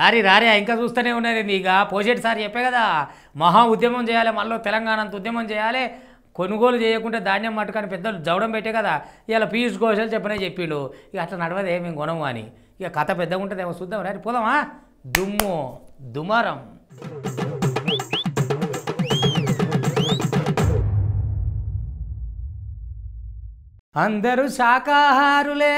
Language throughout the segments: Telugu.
రారి రారి ఇంకా చూస్తూనే ఉన్నది ఇక పోషెట్ సార్ చెప్పే కదా మహా ఉద్యమం చేయాలి మళ్ళీ తెలంగాణ అంత ఉద్యమం చేయాలి కొనుగోలు చేయకుంటే ధాన్యం మట్టుకని పెద్దలు జవడం పెట్టే కదా ఇలా పీయూష్ గోషల్ చెప్పనే చెప్పిండు ఇక అట్లా నడవదే మేము కొనము అని ఇక కథ పెద్దగా ఉంటుందేమో చూద్దాం రారి పోదామా దుమ్ము దుమారం అందరూ శాకాహారులే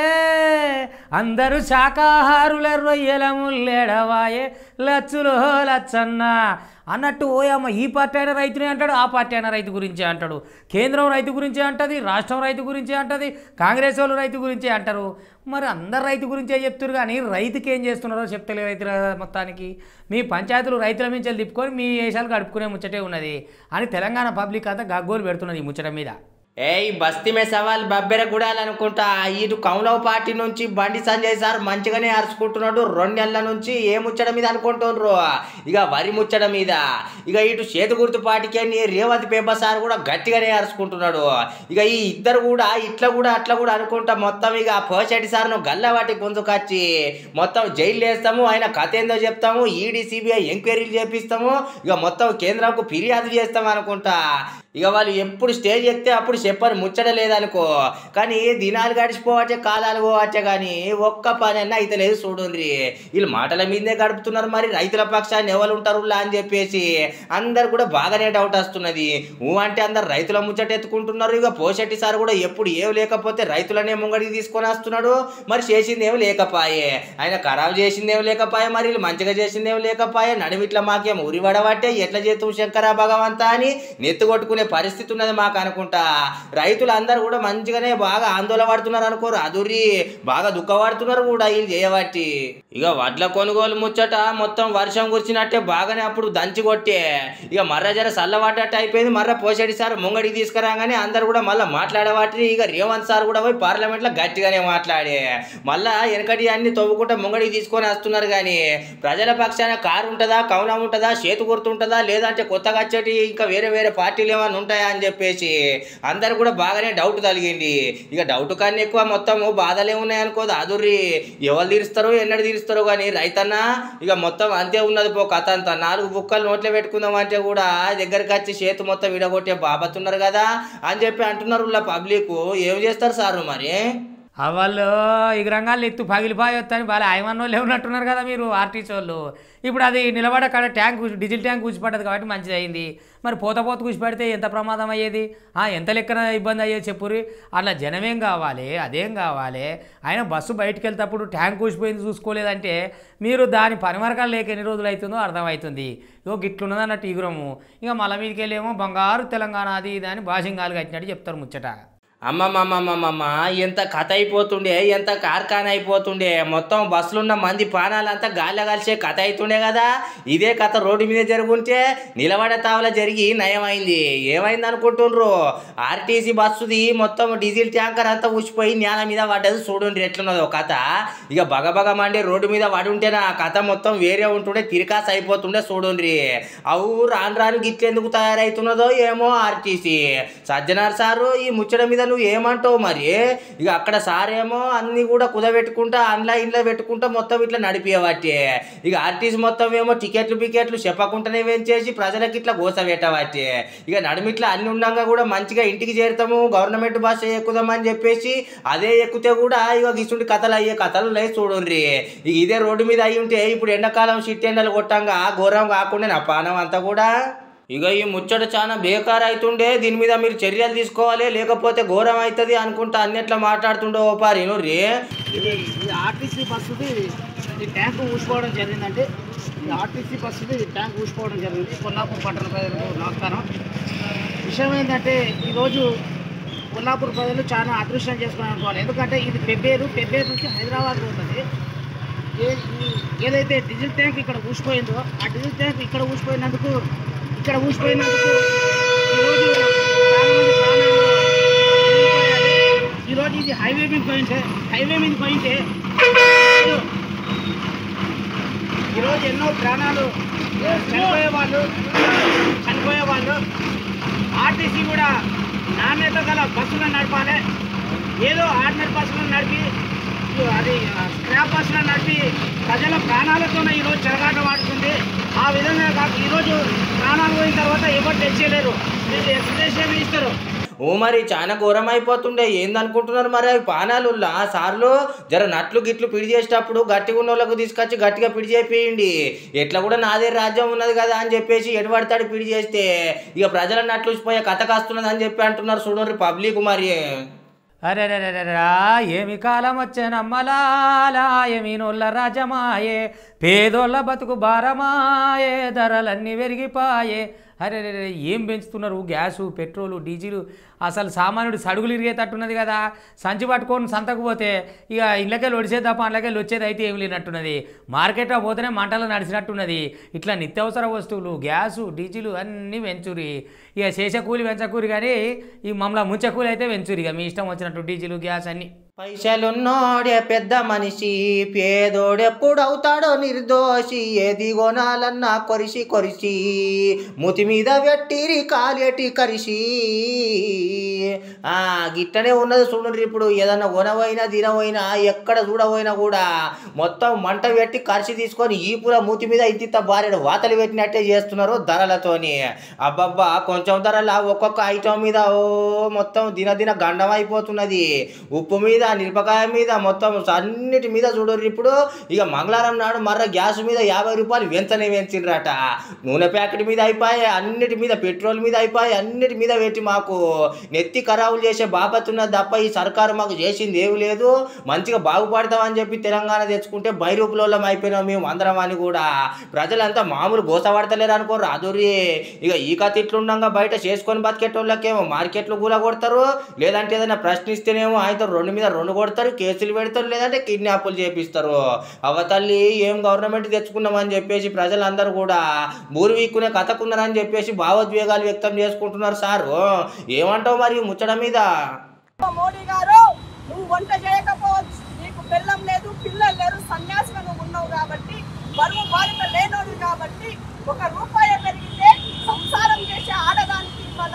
అందరూ శాకాహారులే రొయ్యల ముల్లెడవాయే లచ్చులో లచ్చన్న అన్నట్టు ఓయమ్మ ఈ పార్టీ అయినా రైతునే అంటాడు ఆ పార్టీ అయినా రైతు గురించే అంటాడు కేంద్రం రైతు గురించే అంటది రాష్ట్రం రైతు గురించే అంటది కాంగ్రెస్ వాళ్ళు రైతు గురించే అంటారు మరి అందరు రైతు గురించే చెప్తారు కానీ రైతుకి ఏం చేస్తున్నారో చెప్తలే రైతుల మొత్తానికి మీ పంచాయతీలు రైతుల నుంచి తిప్పుకొని మీ వేషాలు గడుపుకునే ముచ్చటే ఉన్నది అని తెలంగాణ పబ్లిక్ అంతా గగ్గోలు పెడుతున్నది ఈ ముచ్చట మీద ఏయ్ బస్తీ మే సవాల్ బబ్బెర గుడాలనుకుంటా ఇటు కౌలవ్ పార్టీ నుంచి బండి సంజయ్ సార్ మంచిగానే అరుచుకుంటున్నాడు రెండు నెలల నుంచి ఏ ముచ్చట మీద అనుకుంటున్నారు ఇక వరి ముచ్చట మీద ఇక ఇటు చేతి గుర్తు పార్టీకి అని రేవంత్ పేపర్ సార్ కూడా గట్టిగానే అరుచుకుంటున్నాడు ఇక ఈ ఇద్దరు కూడా ఇట్లా కూడా అట్లా కూడా అనుకుంటా మొత్తం ఇక పోషెట్టి సార్ను గల్లవాటి గుంజుకొచ్చి మొత్తం జైలు వేస్తాము ఆయన కథ ఏందో చెప్తాము ఈడీ సిబిఐ ఎంక్వైరీలు చేపిస్తాము ఇక మొత్తం కేంద్రంకు ఫిర్యాదు చేస్తాం అనుకుంటా ఇక వాళ్ళు ఎప్పుడు స్టేజ్ ఎక్కితే అప్పుడు చెప్పని ముచ్చట లేదనుకో కానీ దినాలు గడిచిపోవచ్చే కాలాలు పోవచ్చే కానీ ఒక్క పని అన్న అయితే లేదు చూడండి వీళ్ళు మాటల మీదే గడుపుతున్నారు మరి రైతుల పక్షాన్ని ఎవరు ఉంటారు అని చెప్పేసి అందరు కూడా బాగానే డౌట్ వస్తున్నది ఊ అంటే అందరు రైతుల ముచ్చట ఎత్తుకుంటున్నారు ఇక పోషెట్టి సార్ కూడా ఎప్పుడు ఏం లేకపోతే రైతులనే ముంగడికి తీసుకొని వస్తున్నాడు మరి చేసింది ఏం లేకపాయే ఆయన ఖరాబ్ చేసింది ఏం లేకపాయే మరి వీళ్ళు మంచిగా చేసింది ఏం లేకపాయే నడిమిట్ల మాకేం ఉరి వడబట్టే ఎట్లా చేతు శంకర భగవంత అని నెత్తి కొట్టుకునే పరిస్థితి ఉన్నది మాకు అనుకుంటా రైతులందరూ కూడా మంచిగానే బాగా ఆందోళన పడుతున్నారు అనుకోరు అదురి బాగా దుఃఖపడుతున్నారు కూడా వీళ్ళు చేయబట్టి ఇక వడ్ల కొనుగోలు ముచ్చట మొత్తం వర్షం కురిచినట్టే బాగానే అప్పుడు దంచి కొట్టే ఇక మర్ర జర చల్లబడ్డట్టు అయిపోయింది మర్ర పోషడి సార్ ముంగడికి తీసుకురాగానే అందరు కూడా మళ్ళీ మాట్లాడబట్టి ఇక రేవంత్ సార్ కూడా పోయి పార్లమెంట్లో గట్టిగానే మాట్లాడే మళ్ళా వెనకటి అన్ని తవ్వుకుంటా ముంగడికి తీసుకొని వస్తున్నారు కానీ ప్రజల పక్షాన కారు ఉంటుందా కౌనం ఉంటుందా చేతు గుర్తు ఉంటుందా లేదంటే కొత్తగా వచ్చేటి ఇంకా వేరే వేరే పార్టీలు ఏమైనా ఉంటాయా అని చెప్పేసి అందరు కూడా బాగానే డౌట్ కలిగింది ఇక డౌట్ కన్నా ఎక్కువ మొత్తం బాధలే ఉన్నాయనుకోదు అదుర్రి ఎవరు తీరుస్తారో ఎన్నడు తీరుస్తారో కానీ రైతన్న ఇక మొత్తం అంతే ఉన్నది పో కథ అంతా నాలుగు బుక్కలు నోట్లో పెట్టుకుందాం అంటే కూడా దగ్గరికి వచ్చి చేతు మొత్తం విడగొట్టే బాబతున్నారు కదా అని చెప్పి అంటున్నారు పబ్లిక్ ఏం చేస్తారు సారు మరి ఆ వాళ్ళు ఈ రంగాలు ఎత్తు పగిలిపోయొత్తని వాళ్ళ ఆయమన్న వాళ్ళు ఉన్నట్టున్నారు కదా మీరు ఆర్టీసీ వాళ్ళు ఇప్పుడు అది నిలబడ కాడ ట్యాంక్ కూసి- డీజిల్ ట్యాంక్ కూసిపడ్డది కాబట్టి మంచిది అయింది మరి పోత పోత కూసిపెడితే ఎంత ప్రమాదం అయ్యేది ఆ, ఎంత లెక్కన ఇబ్బంది అయ్యేది చెప్పురి అట్లా జనమేం కావాలి అదేం కావాలి ఆయన బస్సు బయటికి వెళ్తేప్పుడు ట్యాంక్ కూసిపోయింది చూసుకోలేదంటే మీరు దాని పరిమరకాలు లేక ఎన్ని రోజులు అవుతుందో అర్థమవుతుంది ఇగో గిట్లున్నది అన్నట్టు ఈగురము ఇక మల మీదకి వెళ్ళేమో బంగారు తెలంగాణ అది ఇది అని భాషింగాలు కట్టినట్టు చెప్తారు ముచ్చట అమ్మమ్మమ్మమ్మమ్మ ఎంత కథ అయిపోతుండే ఎంత కార్ఖాన అయిపోతుండే మొత్తం బస్సులున్న మంది పానాలంతా గాలి కలిసే కథ అవుతుండే కదా ఇదే కథ రోడ్డు మీద జరుగుంటే నిలబడ తావల జరిగి నయమైంది ఏమైంది అనుకుంటుండ్రు ఆర్టీసీ బస్సుది మొత్తం డీజిల్ ట్యాంకర్ అంతా ఊసిపోయి నేల మీద పడ్డది చూడండి ఎట్లున్నదో కథ ఇక బగబగ మండి రోడ్డు మీద పడి ఉంటేనే ఆ కథ మొత్తం వేరే ఉంటుండే తిరికాస అయిపోతుండే చూడండి అవు రాను రాను గిట్లెందుకు తయారవుతున్నదో ఏమో ఆర్టీసీ సజ్జనార్ సారు ఈ ముచ్చట మీద నువ్వు ఏమంటావు మరి ఇక అక్కడ సార్ ఏమో అన్ని కూడా కుదబెట్టుకుంటా అందులో ఇంట్లో పెట్టుకుంటా మొత్తం ఇట్లా నడిపియబట్టి ఇక ఆర్టీసీ మొత్తం ఏమో టికెట్లు బికెట్లు చెప్పకుండానే వేంచేసి ప్రజలకు ఇట్లా గోస పెట్టబట్టి ఇక నడిమిట్లా అన్ని ఉండగా కూడా మంచిగా ఇంటికి చేరుతాము గవర్నమెంట్ బస్ ఎక్కుదామని చెప్పేసి అదే ఎక్కితే కూడా ఇక గిసుంటి కథలు అయ్యే కథలు లేదు చూడండి ఇక ఇదే రోడ్డు మీద అయి ఉంటే ఇప్పుడు ఎండాకాలం షిట్ ఎండలు కొట్టంగా ఘోరం కాకుండా నా పానం అంతా కూడా ఇక ఈ ముచ్చట చాలా బేకార్ అవుతుండే దీని మీద మీరు చర్యలు తీసుకోవాలి లేకపోతే ఘోరం అవుతుంది అనుకుంటా అన్నిట్లా మాట్లాడుతుండే ఓ పారి రే ఇది ఈ ఆర్టీసీ బస్సుది ఈ ట్యాంక్ ఊసిపోవడం జరిగిందంటే ఈ ఆర్టీసీ బస్సుది ట్యాంక్ ఊసిపోవడం జరిగింది కొల్లాపూర్ పట్టణ ప్రజలకు నమస్కారం విషయం ఏంటంటే ఈరోజు కొల్లాపూర్ ప్రజలు చాలా అదృష్టం చేసుకుని అనుకోవాలి ఎందుకంటే ఇది పెబ్బేరు పెబ్బేరు నుంచి హైదరాబాద్ పోతుంది ఏ- ఈ- ఏదైతే డీజిల్ ట్యాంక్ ఇక్కడ ఊసిపోయిందో ఆ డీజిల్ ట్యాంక్ ఇక్కడ ఊసిపోయినందుకు ఇక్కడ ఊసిపోయినందుకు ఈరోజు చాలా మంది ప్రాణాలు కోల్పోయారు. ఈరోజు ఇది హైవే మీద పోయింటే హైవే మీద పోయింటే ఈరోజు- ఈరోజు ఎన్నో ప్రాణాలు చనిపోయే వాళ్ళు చనిపోయే వాళ్ళు ఆర్టీసీ కూడా నాణ్యత గల బస్సులను నడపాలి ఏదో ఆర్డినరీ బస్సులను నడిపి అది స్క్రాప్ బస్సులో నడిపి ప్రజల ప్రాణాలతోనే ఈరోజు చెరగాటం ఆడుతుంది ఆ విధంగా కాదు ఈరోజు ప్రాణాలు పోయిన తర్వాత ఎవరు తెచ్చేయలేరు మీరు ఎక్స్ప్రెస్ ఏమి ఇస్తారు ఓ మరి చాలా ఘోరం అయిపోతుండే ఏందనుకుంటున్నారు మరి అవి పానాలు సార్లు జర నట్లు గిట్లు పిడి చేసేటప్పుడు గట్టిగా ఉన్న వాళ్ళకు తీసుకొచ్చి గట్టిగా పిడి చేపియండి ఎట్లా కూడా నాదే రాజ్యం ఉన్నది కదా అని చెప్పేసి ఎడబడతాడు పిడి చేస్తే ఇక ప్రజల నట్లు పోయే కథ కాస్తున్నది అని చెప్పి అంటున్నారు చూడండి పబ్లిక్ మరి అరే రే రే రే రా, ఏమి కాలం వచ్చేనమ్మలాలా ఏమి నొల్ల రాజమాయే పేదోళ్ళ బతుకు భారమాయే ధరలన్నీ పెరిగిపాయే అరే రే రే, ఏం పెంచుతున్నారు గ్యాసు పెట్రోలు డీజిల్ అసలు సామాన్యుడు సడుగులు ఇరిగేటట్టున్నది కదా సంచి పట్టుకొని సంతకు పోతే ఇక ఇళ్ళకెళ్ళి ఒడిసే తప్ప అందులోకెళ్ళి వచ్చేది అయితే ఏం లేనట్టున్నది మార్కెట్లో పోతేనే మంటలు నడిచినట్టున్నది ఇట్లా నిత్యావసర వస్తువులు గ్యాసు డీజిల్ అన్నీ వెంచురి ఇక చేసే కూలి వెంచకూరి కానీ ఈ మమ్మల్ని ముంచే కూలి అయితే వెంచురి ఇక మీ ఇష్టం వచ్చినట్టు డీజిల్ గ్యాస్ అన్నీ పైసలున్నోడే పెద్ద మనిషి పేదోడెప్పుడవుతాడో నిర్దోషి ఏది కొనాలన్నా కొరిసి కొరిసి ముతి మీద పెట్టిరి కాలేటి కరిసి ఆ గిట్టనే ఉన్నది చూడండి ఇప్పుడు ఏదన్నా కొనవైనా తినవైనా ఎక్కడ చూడవైనా కూడా మొత్తం మంట పెట్టి కరిసి తీసుకొని ఈపుల మూతి మీద ఇంత భార్య వాతలు పెట్టినట్టే చేస్తున్నారు ధరలతోని అబ్బబ్బా కొంచెం ధరల ఒక్కొక్క ఐటమ్ మీద ఓ మొత్తం దినదిన గండం అయిపోతున్నది ఉప్పు మీద మిరపకాయ మీద మొత్తం అన్నిటి మీద చూడరు ఇప్పుడు ఇక మంగళవారం నాడు మర్ర గ్యాస్ మీద యాభై రూపాయలు వెంచనే వెంచిండ్రట నూనె ప్యాకెట్ మీద అయిపోయాయి అన్నిటి మీద పెట్రోల్ మీద అయిపోయి అన్నిటి మీద పెట్టి మాకు నెత్తి ఖరాబులు చేసే బాపత్ ఉన్నది తప్ప ఈ సర్కారు మాకు చేసింది ఏమి లేదు మంచిగా బాగుపడతామని చెప్పి తెలంగాణ తెచ్చుకుంటే బైరూపులోళ్ళం అయిపోయినాం మేము అందరం అని కూడా ప్రజలంతా మామూలు గోసపడతలేరు అనుకోరు అదురి ఇక ఈ కథ ఇట్లుండగా బయట చేసుకొని బతికేటోళ్ళకేమో మార్కెట్లు కూడా కొడతారు లేదంటే ఏదైనా ప్రశ్నిస్తేనేమో ఆయనతో రెండు మీద రెండు కొడతారు కేసులు పెడతారు లేదంటే కిడ్నాపులు చేపిస్తారు అవతల్లి ఏం గవర్నమెంట్ తెచ్చుకున్నామని చెప్పేసి ప్రజలందరూ కూడా బూరు వీక్కునే కథకున్నారని చెప్పేసి భావోద్వేగాలు వ్యక్తం చేసుకుంటున్నారు సారు ఏమంటావు మరి ఈ ముచ్చట మీద మోడీ గారు నువ్వు వంట చేయకపోవచ్చు నీకు బెల్లం లేదు పిల్లలు లేరు సన్యాసిగా నువ్వు ఉన్నావు కాబట్టి బరువు బాలిక లేనోడు కాబట్టి ఒక రూపాయి పెరిగితే సంసారం చేసే ఆడదానికి మన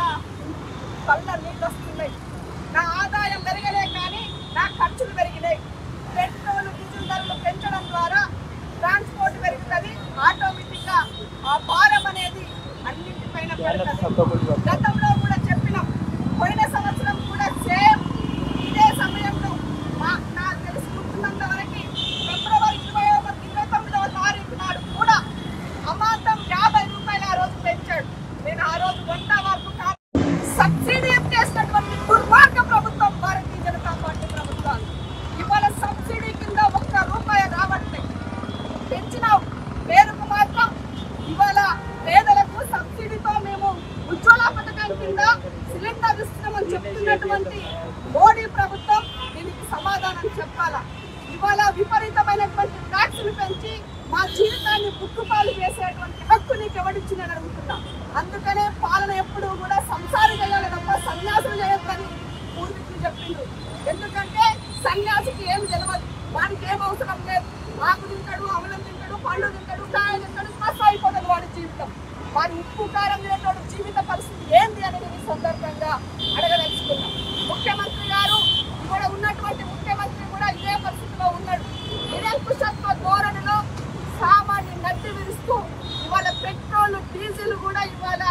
కళ్ళ నీళ్ళు వస్తున్నాయి నా ఆదాయం పెరగలే కానీ నా ఖర్చులు పెరిగినాయి పెట్రోల్ డీజిల్ ధరలు పెంచడం ద్వారా ట్రాన్స్పోర్ట్ పెరుగుతుంది ఆటోమేటిక్గా ఆ భారం అనేది అన్నింటిపైన పెరుగుతుంది గతంలో కూడా చెప్పినాం పోయిన సంవత్సరం కూడా సేమ్ ఇదే సమయంలో మా నాకు తెలుసుకుంటున్నంత వరకు ఫిబ్రవరి ఇరవై ఒక ఇరవై తొమ్మిదవ తారీఖు నాడు కూడా అమాంతం యాభై రూపాయలు ఆ రోజు పెంచాడు నేను ఆ రోజు వంట వరకు కా- సబ్సిడీ చేసినటువంటి దుర్మార్గ ప్రభుత్వం భారతీయ జనతా పార్టీ ప్రభుత్వాలు ఇవాళ సబ్సిడీ కింద ఒక్క రూపాయి రావట్లేదు పెంచినావు పేరుకు మాత్రం ఇవాళ పేదలకు సబ్సిడీతో మేము ఉజ్వల పథకం కింద సిలిండర్ ఇస్తున్నామని చెప్తున్నటువంటి మోడీ ప్రభుత్వం దీనికి సమాధానం చెప్పాలా ఇవాళ విపరీతమైనటువంటి ట్యాక్సులు పెంచి మా జీవితాన్ని బుక్కుపాలు చేసేటువంటి హక్కు నీకు ఎవడిచ్చిందని అడుగుతున్నాం అందుకనే పాలన ఎప్పుడూ కూడా సంసారం చేయాలి తప్ప సన్యాసులు చేయొద్దని పూర్వీకులు చెప్పిండు ఎందుకంటే సన్యాసికి ఏం తెలియదు వాడికి ఏం అవసరం లేదు ఆకు తింటాడు అమలం తింటాడు పళ్ళు తింటాడు కాయ తింటాడు మస్తు అయిపోతుంది వాడి జీవితం వాడి ఉప్పు కారం తినేటోడు జీవిత పరిస్థితి ఏంది అనేది ఈ సందర్భంగా అడగదలుచుకున్నాం ముఖ్యమంత్రి గారు ఇక్కడ ఉన్నటువంటి ముఖ్యమంత్రి కూడా ఇదే పరిస్థితిలో ఉన్నాడు నిరంకుశత్వ ధోరణిలో సామాన్య నడ్డి విరుస్తూ ఇవాళ పెట్రోల్ డీజిల్ కూడా ఇవాళ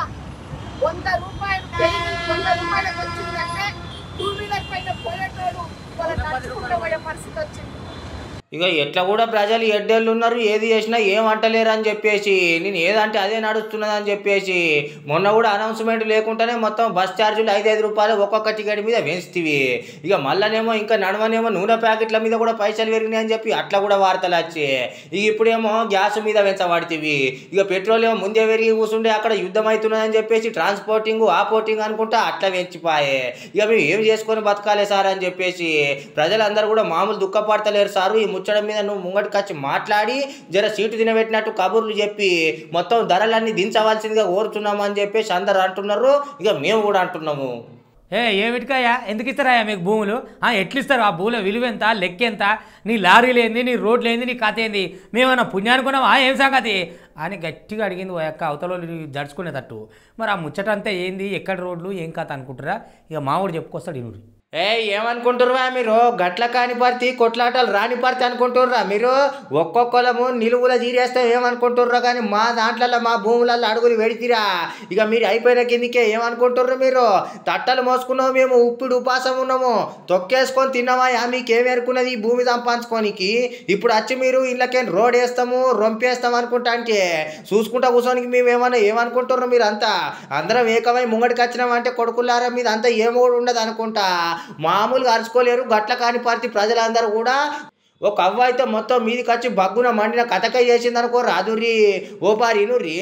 వంద రూపాయలు పెరిగి వంద రూపాయలకు వచ్చిందంటే టూ వీలర్ పైన పోయేటోడు ఇవాళ నడుచుకుంటూ పోయే పరిస్థితి వచ్చింది ఇక ఎట్లా కూడా ప్రజలు ఎడ్డేళ్ళు ఉన్నారు ఏది చేసినా ఏం అంటలేరు అని చెప్పేసి నేను ఏదంటే అదే నడుస్తున్నది అని చెప్పేసి మొన్న కూడా అనౌన్స్మెంట్ లేకుండానే మొత్తం బస్ ఛార్జీలు ఐదు ఐదు రూపాయలు ఒక్కొక్క టికెట్ మీద పెంచుతీవి ఇక మళ్ళనేమో ఇంకా నడవనేమో నూనె ప్యాకెట్ల మీద కూడా పైసలు పెరిగినాయి అని చెప్పి అట్లా కూడా వార్తలు వచ్చి ఇక ఇప్పుడేమో గ్యాస్ మీద పెంచబడితివి ఇక పెట్రోల్ ఏమో ముందే పెరిగి కూర్చుంటే అక్కడ యుద్ధం అవుతున్నదని చెప్పేసి ట్రాన్స్పోర్టింగ్ ఆపోర్టింగ్ అనుకుంటా అట్లా పెంచిపాయే ఇక మేము ఏం చేసుకొని బతకాలి సార్ అని చెప్పేసి ప్రజలందరూ కూడా మామూలు దుఃఖపడతలేరు సారు ఈ ముచ్చడం మీద నువ్వు ముంగటికి వచ్చి మాట్లాడి జర సీటు తినబెట్టినట్టు కబుర్లు చెప్పి మొత్తం ధరలన్నీ దించవలసిందిగా కోరుతున్నాము అని చెప్పేసి అందరు అంటున్నారు ఇక మేము కూడా అంటున్నాము ఏ ఏమిటికాయా ఎందుకు ఇస్తారాయా మీకు భూములు ఆ, ఎట్లు ఇస్తారు ఆ భూముల విలువ ఎంత లెక్క ఎంత నీ లారీలు ఏంది నీ రోడ్లు ఏంది నీ కథ ఏంది మేమన్నా పుణ్యానుకున్నావా ఏం సంగతి అని గట్టిగా అడిగింది ఓ యొక్క అవతల వాళ్ళు జడుచుకునేటట్టు మరి ఆ ముచ్చట అంతా ఏంది ఎక్కడ రోడ్లు ఏం కథ అనుకుంటారా ఇక మావాడు చెప్పుకొస్తాడు ఇనుడు ఏ ఏమనుకుంటుర్రా మీరు గట్ల కాని పార్టీ కొట్లాటలు రాని పార్టీ అనుకుంటుర్రా మీరు ఒక్కొక్కలము నిలువుల జీరేస్తే ఏమనుకుంటుర్రా కానీ మా దాంట్లో మా భూములలో అడుగులు పెడితిరా ఇక మీరు అయిపోయిన కిందికే ఏమనుకుంటుర్రు మీరు తట్టలు మోసుకున్నాము మేము ఉప్పుడు ఉపాసం ఉన్నాము తొక్కేసుకొని తిన్నామా యా మీకు ఏం ఎరుకున్నది ఈ భూమి సంపాదించుకోనికి ఇప్పుడు వచ్చి మీరు ఇళ్ళకే రోడ్ వేస్తాము రొంపేస్తాం అనుకుంటా అంటే చూసుకుంటా కూర్చోనికి మేము ఏమన్నా ఏమనుకుంటుర్రు మీరు అంతా అందరం ఏకమై ముంగడికి వచ్చినాం అంటే కొడుకులారా మీద అంతా ఏమో ఉండదు అనుకుంటా మామూలుగా అరుచుకోలేరు గట్ల కాని పార్టీ ప్రజలందరూ కూడా ఒక అవ్వ అయితే మొత్తం మీదికి వచ్చి బగ్గున మండిన కథకై చేసింది అనుకో రాదురి ఓ పారి రీ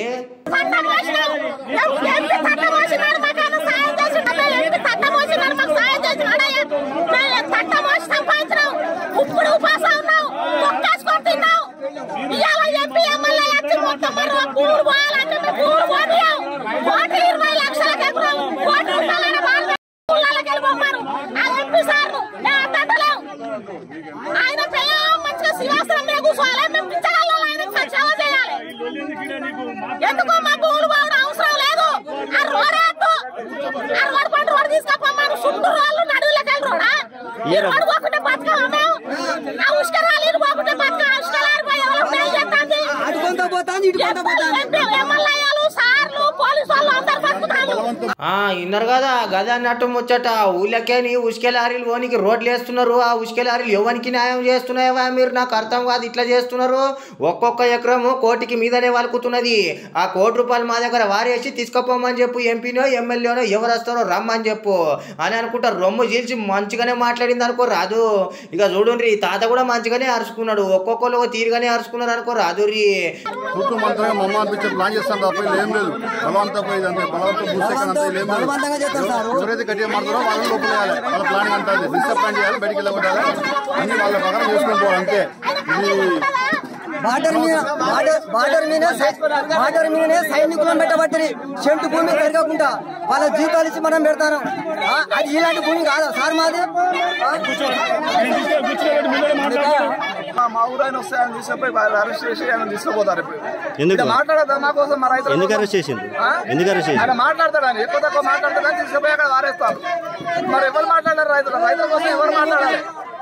ఇప్పుడు ఉపాసం ఉన్నావు తొక్కేసుకొని తిన్నావు ఇవాళ చెప్పి ఎమ్మెల్యే వచ్చి మొత్తం మరి ఊరు పోవాలంటే మేము ఊరు పోనీయం కోటి ఇరవై లక్షలకు ఎకరం కోటి రూపాయలైన వాళ్ళు ఊళ్ళకి వెళ్ళిపోమారు ఆ ఎంపీ సార్ను మేము అద్దలేం ఆయన పేరు మంచిగా శ్రీవాసనం మీద కూర్చోవాలి మేము పిచ్చగాళ్ళు ఆయన సేవ చేయాలి ఎందుకు మా భూములు పోవడం అవసరం లేదు ఆ రోడ్ వేద్దు ఆ రోడ్ పంట రోడ్ తీసుకపోమారు చుట్టూ వాళ్ళు నడువులకి వెళ్ళి రోడా ఈ రోడ్ పోకుంటే బతకమా మేము ఆ ఉష్కరాలు ఇరు పోకుంటే బతక ఉష్కరాలు పోయి ఎవరు పే చేస్తాంది అటుకొంత పోతాంది ఇటుకొంత పోతాంది ఎంపీ ఎమ్మెల్యేలు సార్లు పోలీసు వాళ్ళు అందరు బతుకుతారు ఆ విన్నారు కదా గద అన్నట్టు ముచ్చట ఊళ్ళకేని ఉసుకే లారీలు ఓనికి రోడ్లు వేస్తున్నారు ఆ ఉసుకే లారీలు ఎవరికి న్యాయం చేస్తున్నాయవా మీరు నాకు అర్థం కాదు ఇట్లా చేస్తున్నారు ఒక్కొక్క ఎకరము కోటికి మీదనే వలుకుతున్నది ఆ కోటి రూపాయలు మా దగ్గర వారేసి తీసుకుపోమని చెప్పు ఎంపీనో ఎమ్మెల్యేనో ఎవరు వస్తారో రమ్మని చెప్పు అని అనుకుంటా రొమ్ము చీల్చి మంచిగానే మాట్లాడింది అనుకో రాదు ఇక చూడండి తాత కూడా మంచిగానే అరుచుకున్నాడు ఒక్కొక్కరు ఒక తీరుగానే అరుచుకున్నారు అనుకో రాదురి చుట్టూ మంత్రంగా మమ్మ అనిపించే ప్లాన్ చేస్తాం తప్ప ఇది ఏం లేదు బలవంతం పోయి అంతే బలవంతం భూసేకరణ అంతా ఇది ఏం లేదు బలవంతంగా చేస్తారు సార్ ఎవరైతే గట్టిగా మాట్లాడో వాళ్ళని లోపల వేయాలి వాళ్ళ ప్లాన్ అంటారు డిసప్పాయింట్ చేయాలి బయటికి వెళ్ళగొట్టాలి అన్ని వాళ్ళ ప్రకారం చేసుకొని పోవాలి అంతే ఇది బార్డర్ మీద బార్డర్ బార్డర్ మీద బార్డర్ మీదనే సైనికులను పెట్టబట్టి చెంటు భూమి పెరగకుండా వాళ్ళ జీతాలు ఇచ్చి మనం పెడతాను ఆ, అది ఇలాంటి భూమి కాదా సార్ మాది ఆ? మా ఊరు ఆయన వస్తే ఆయన తీసుకుపోయి వాళ్ళు అరెస్ట్ చేసి ఆయన తీసుకుపోతారు ఇప్పుడు ఎందుకు? ఇక మాట్లాడదా మా కోసం మా రైతుల ఎందుకు కోసం. అరెస్ట్ చేసిండ్రు? ఆ? ఎందుకు అరెస్ట్ చేసిండ్రు? ఆయన మాట్లాడతాడు ఆయన ఎక్కువ తక్కువ మాట్లాడతాడని తీసుకుపోయి అక్కడ వారేస్తారు మరి ఎవరు మాట్లాడారు రైతులు రైతుల కోసం ఎవరు మాట్లాడాలి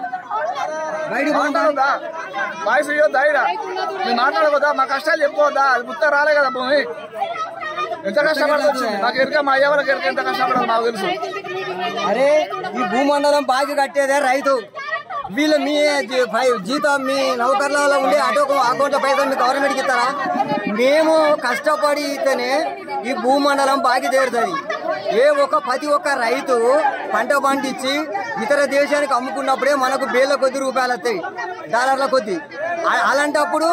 బయటికి పోండి. మాట్లాడదా వాయిస్ ఇవ్వద్దా ఆయన మీరు మాట్లాడకూడదా మా కష్టాలు చెప్పుకోవద్దా అది గుర్తు రాలే కదా భూమి ఎంత కష్టపడాల్సి వచ్చింది నాకు ఎరుక మా అయ్య వాళ్ళకి ఎరుక ఎంత కష్టపడాలి నాకు తెలుసు అరే ఈ భూమండలం బాగా కట్టేదే రైతు వీళ్ళు మీ జీ- ఫై- జీతం మీ నౌకర్లలో ఉండే అటో అకౌంట్లో పైసలు మీ గవర్నమెంట్కి ఇస్తారా మేము కష్టపడి ఇస్తేనే ఈ భూమండలం బాగా తీరుతుంది ఏ ఒక్క ప్రతి ఒక్క రైతు పంట పండించి ఇతర దేశానికి అమ్ముకున్నప్పుడే మనకు వేల కొద్ది రూపాయలు వస్తాయి డాలర్ల కొద్ది అ- అలాంటప్పుడు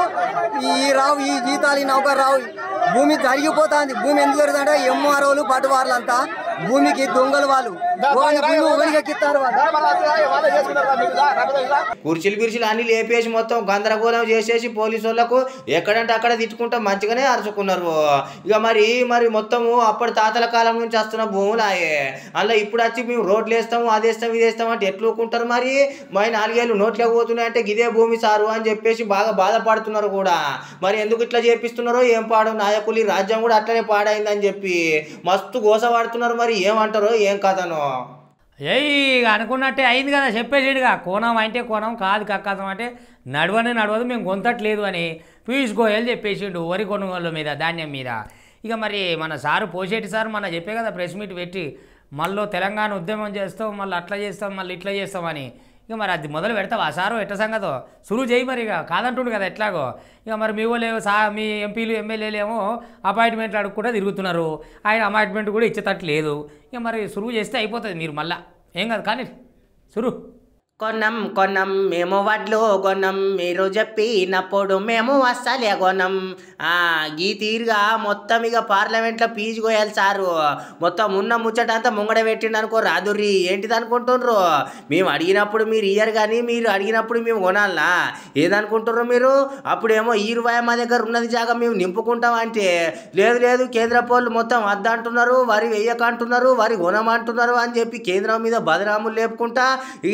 ఈ రావు ఈ జీతాలు ఈ నౌకర్ రావు భూమి జరిగిపోతుంది భూమి ఎందుకు జరుగుతుందంటే ఎంఆర్ఓలు పట్టువార్లు అంతా భూమికి దొంగలు వాళ్ళు ఒకరి భూమి ఒకరికి ఎక్కిస్తారు వాళ్ళు వాళ్ళే చేసుకున్నారు కదా మీరు దా, రాకపోతే రా. కుర్చీలు బిర్చీలు అన్ని లేపేసి మొత్తం గందరగోళం చేసేసి పోలీసు వాళ్ళకు ఎక్కడంటే అక్కడ తిట్టుకుంటా మంచిగానే అరుచుకున్నారు ఇక మరి మరి మొత్తము అప్పటి తాతల కాలం నుంచి వస్తున్న భూములు ఆయే అందులో ఇప్పుడు వచ్చి మేము రోడ్లు వేస్తాము అది వేస్తాం ఇది వేస్తాం అంటే ఎట్లా ఊరుకుంటారు మరి మరి నాలుగేళ్ళు నోట్లే పోతున్నాయి అంటే ఇదే భూమి సారు అని చెప్పేసి బాగా బాధపడుతున్నారు కూడా మరి ఎందుకు ఇట్లా చేపిస్తున్నారో ఏం పాడు నాయకులు ఈ రాజ్యం కూడా అట్లనే పాడైందని చెప్పి మస్తు గోస పడుతున్నారు మరి ఏమంటారో ఏం కథనో ఏయ్ ఇక అనుకున్నట్టే అయింది కదా చెప్పేసాడుగా కోణం అంటే కోణం కాదు కక్కాసం అంటే నడవనే నడవదు మేము గొంతట్లేదు అని పీయూష్ గోయల్ చెప్పేసిండు వరి కొనుగోలు మీద ధాన్యం మీద ఇక మరి మన సారు పోసేటి సార్ మన చెప్పే కదా ప్రెస్ మీట్ పెట్టి మళ్ళీ తెలంగాణ ఉద్యమం చేస్తాం మళ్ళీ అట్లా చేస్తాం మళ్ళీ ఇట్లా చేస్తామని ఇక మరి అది మొదలు పెడతావా సారు ఎట్ట సంగతో సులువు చేయి మరి ఇక కాదంటుండు కదా ఎట్లాగో ఇక మరి మీ వాళ్ళు సా మీ ఎంపీలు ఎమ్మెల్యేలు ఏమో అపాయింట్మెంట్లు అడుగుకుంటూ తిరుగుతున్నారు ఆయన అపాయింట్మెంట్ కూడా ఇచ్చేటట్టు లేదు ఇక మరి సులువు చేస్తే అయిపోతుంది మీరు మళ్ళా ఏం కాదు కానీ సురు కొన్నం కొన్నం మేము వడ్లు కొన్నం మీరు చెప్పినప్పుడు మేము అస్సలే కొన్నం ఆ, గీ తీరుగా మొత్తం ఇక పార్లమెంట్లో పీజు కోయాలి సారు మొత్తం ఉన్న ముచ్చట అంతా ముంగడ పెట్టిండు అనుకో రాదుర్రి ఏంటిది అనుకుంటున్నారు మేము అడిగినప్పుడు మీరు ఇయ్యరు కానీ మీరు అడిగినప్పుడు మేము కొనాలనా ఏదనుకుంటున్నారు మీరు అప్పుడేమో ఈ రూపాయి మా దగ్గర ఉన్నది జాగా మేము నింపుకుంటాం అంటే లేదు లేదు కేంద్ర పోళ్ళు మొత్తం వద్దంటున్నారు వరి వెయ్యకంటున్నారు వరి కొనమంటున్నారు అని చెప్పి కేంద్రం మీద బదనాములు లేపుకుంటా ఇట్లా మొత్తం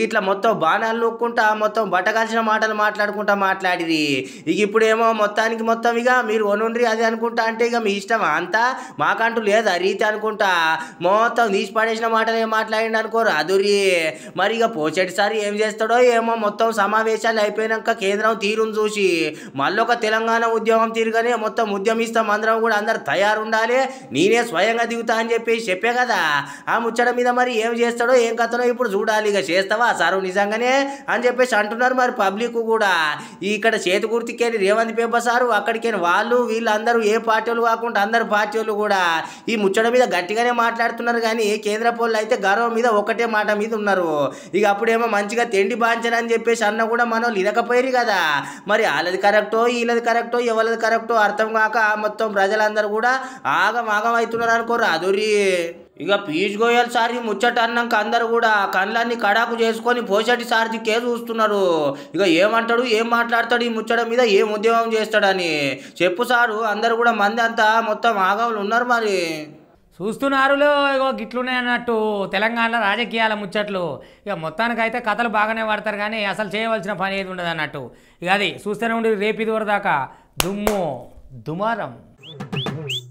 మొత్తం బాణాలు నొక్కుంటా మొత్తం బట్టకాల్సిన మాటలు మాట్లాడుకుంటా మాట్లాడిరి ఇక ఇప్పుడేమో మొత్తానికి మొత్తం ఇక మీరు వనుండ్రి అది అనుకుంటా అంటే ఇక మీ ఇష్టం అంతా మాకంటూ లేదా రీతి అనుకుంటా మొత్తం తీసి పడేసిన మాటలు ఏం మాట్లాడిండు అనుకోరు అదురి మరి ఇక పోచేటిసారి ఏం చేస్తాడో ఏమో మొత్తం సమావేశాలు అయిపోయినాక కేంద్రం తీరును చూసి మళ్ళీ ఒక తెలంగాణ ఉద్యమం తీరుగానే మొత్తం ఉద్యమిస్తాం అందరం కూడా అందరు తయారుండాలి నేనే స్వయంగా దిగుతా అని చెప్పేసి చెప్పే కదా ఆ ముచ్చట మీద మరి ఏం చేస్తాడో ఏం కథనో ఇప్పుడు చూడాలి ఇక చేస్తావా సారు నిజంగానే అని చెప్పేసి అంటున్నారు మరి పబ్లిక్ కూడా ఇక్కడ చేతి గుర్తికేని రేవంత్ పేపర్ సారు అక్కడికి వాళ్ళు వీళ్ళందరూ ఏ పార్టీలు కాకుండా అందరు పార్టీలు కూడా ఈ ముచ్చట మీద గట్టిగానే మాట్లాడుతున్నారు కానీ కేంద్ర పోళ్ళు అయితే గర్వం మీద ఒకటే మాట మీద ఉన్నారు ఇక అప్పుడేమో మంచిగా తిండి బాంచనని చెప్పేసి అన్న కూడా మనం ఇనకపోయారు కదా మరి వాళ్ళది కరెక్టో వీళ్ళది కరెక్టో ఎవరిది కరెక్టో అర్థం కాక మొత్తం ప్రజలందరూ కూడా ఆగం ఆగం అవుతున్నారు అనుకోరు అదురి ఇక పీయూష్ గోయల్ సార్ ఈ ముచ్చట అన్నాక అందరు కూడా కళ్ళన్ని కడాకు చేసుకొని పోషటి సార్ దిక్కే చూస్తున్నారు ఇక ఏమంటాడు ఏం మాట్లాడతాడు ఈ ముచ్చట మీద ఏం ఉద్యమం చేస్తాడని చెప్పు సారు అందరు కూడా మంది అంతా మొత్తం ఆగంలో ఉన్నారు మరి చూస్తున్నారులో ఇగో గిట్లునే అన్నట్టు తెలంగాణలో రాజకీయాల ముచ్చట్లు ఇక మొత్తానికైతే కథలు బాగానే పడతారు కానీ అసలు చేయవలసిన పని ఏది ఉండదు అన్నట్టు ఇక అది చూస్తూనే ఉండి రేపు ఇది వరకు దాకా దుమ్ము దుమారం